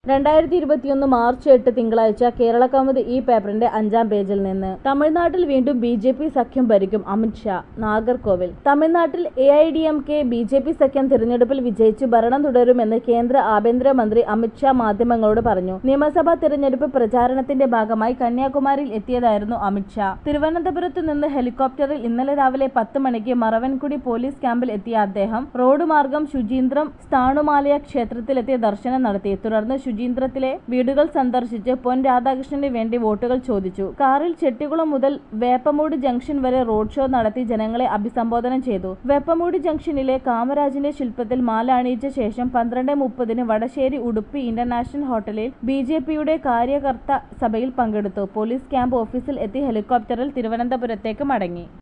രണ്ടായിരത്തി ഇരുപത്തിയൊന്ന് മാർച്ച് എട്ട് തിങ്കളാഴ്ച കേരള കൗമുദി ഈ പേപ്പറിന്റെ അഞ്ചാം പേജിൽ നിന്ന് തമിഴ്നാട്ടിൽ വീണ്ടും ബി ജെ പി സഖ്യം ഭരിക്കും അമിത്ഷാ നാഗർകോവിൽ തമിഴ്നാട്ടിൽ A I D M K B J P സഖ്യം തിരഞ്ഞെടുപ്പിൽ വിജയിച്ച് ഭരണം തുടരുമെന്ന് കേന്ദ്ര ആഭ്യന്തരമന്ത്രി അമിത്ഷാ മാധ്യമങ്ങളോട് പറഞ്ഞു നിയമസഭാ തിരഞ്ഞെടുപ്പ് പ്രചാരണത്തിന്റെ ഭാഗമായി കന്യാകുമാരിയിൽ എത്തിയതായിരുന്നു അമിത്ഷാ തിരുവനന്തപുരത്ത് നിന്ന് ഹെലികോപ്റ്ററിൽ ഇന്നലെ രാവിലെ പത്ത് മണിക്ക് മറവൻകുടി പോലീസ് ക്യാമ്പിൽ എത്തിയ അദ്ദേഹം റോഡ് മാർഗം ശുചീന്ദ്രം സ്ഥാണുമാലയ ക്ഷേത്രത്തിലെത്തി ദർശനം നടത്തി തുടർന്ന് ശുചീന്ദ്രത്തിലെ വീടുകൾ സന്ദർശിച്ച് പൊൻ രാധാകൃഷ്ണന് വേണ്ടി വോട്ടുകൾ ചോദിച്ചു കാറിൽ ചെട്ടികുളം മുതൽ വേപ്പമൂട് ജംഗ്ഷൻ വരെ റോഡ് ഷോ നടത്തി ജനങ്ങളെ അഭിസംബോധന ചെയ്തു വേപ്പമൂട് ജംഗ്ഷനിലെ കാമരാജിന്റെ ശില്പത്തിൽ മാല അണിയിച്ച ശേഷം പന്ത്രണ്ട് മുപ്പതിന് Vadasery Udupi international hotel B J പിയുടെ കാര്യകർത്ത സഭയിൽ പങ്കെടുത്തു പോലീസ് ക്യാമ്പ് ഓഫീസിൽ എത്തി ഹെലികോപ്റ്ററിൽ തിരുവനന്തപുരത്തേക്ക് മടങ്ങി